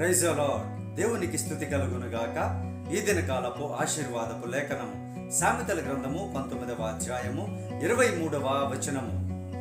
ప్రైజలో దేవునికి స్థుతి కలుగును గాక ఈ దినకాలపు ఆశీర్వాదపు లేఖనము సామెతల గ్రంథము పంతొమ్మిదవ అధ్యాయము ఇరవై మూడవ వచనము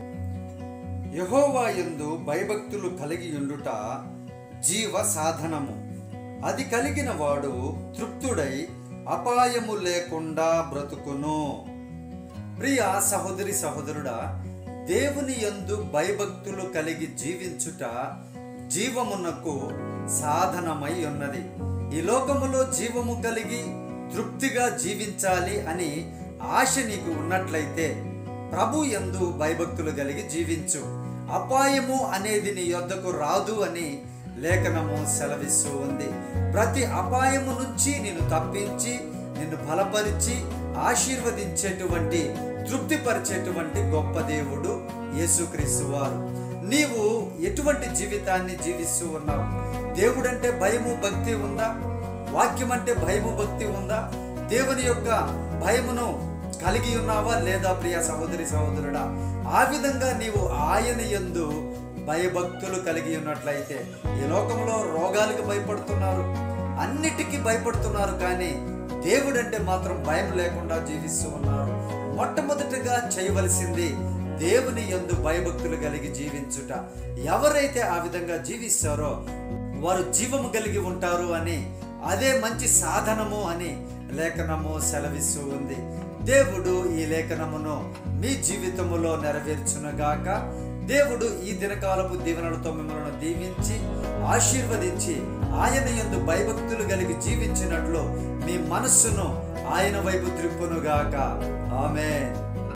యహోవా యందు భయభక్తులు కలిగి ఉండుట జీవ సాధనము అది కలిగిన వాడు తృప్తుడై అపాయము లేకుండా బ్రతుకును ప్రియ సహోదరి సహోదరుడా దేవుని యందు భయభక్తులు కలిగి జీవించుట జీవమునకు సాధనమై ఉన్నది ఈ లోకములో జీవము కలిగి తృప్తిగా జీవించాలి అని ఆశ నీకు ఉన్నట్లయితే ప్రభు యందు భయభక్తులు కలిగి జీవించు అపాయము అనేది నీ యొద్దకు రాదు అని లేఖనము సెలవిస్తూ ఉంది ప్రతి అపాయము నుంచి నిన్ను తప్పించి నిన్ను బలపరిచి ఆశీర్వదించేటువంటి తృప్తిపరిచేటువంటి గొప్ప దేవుడు యేసుక్రీస్తు వారు నీవు ఎటువంటి జీవితాన్ని జీవిస్తూ ఉన్నావు దేవుడంటే భయము భక్తి ఉందా వాక్యం అంటే భయము భక్తి ఉందా దేవుని యొక్క భయమును కలిగి ఉన్నావా లేదా ప్రియ సహోదరి సహోదరుడా ఆ విధంగా నీవు ఆయన యందు భయభక్తులు కలిగి ఉన్నట్లయితే ఈ లోకంలో రోగాలకు భయపడుతున్నారు అన్నిటికీ భయపడుతున్నారు కానీ దేవుడంటే మాత్రం భయం లేకుండా జీవిస్తూ ఉన్నారు మొట్టమొదటిగా చేయవలసింది దేవుని యందు భయభక్తులు కలిగి జీవించుట ఎవరైతే ఆ విధంగా జీవిస్తారో వారు జీవము కలిగి ఉంటారు అని అదే మంచి సాధనము అని లేఖనము సెలవిస్తూ ఉంది దేవుడు ఈ లేఖనమును మీ జీవితములో నెరవేర్చునుగాక దేవుడు ఈ దినకాలపు దీవెనలతో మిమ్మల్ని దీవించి ఆశీర్వదించి ఆయన యందు భయభక్తులు కలిగి జీవించినట్లు మీ మనస్సును ఆయన వైపు త్రిప్పునుగాక ఆమె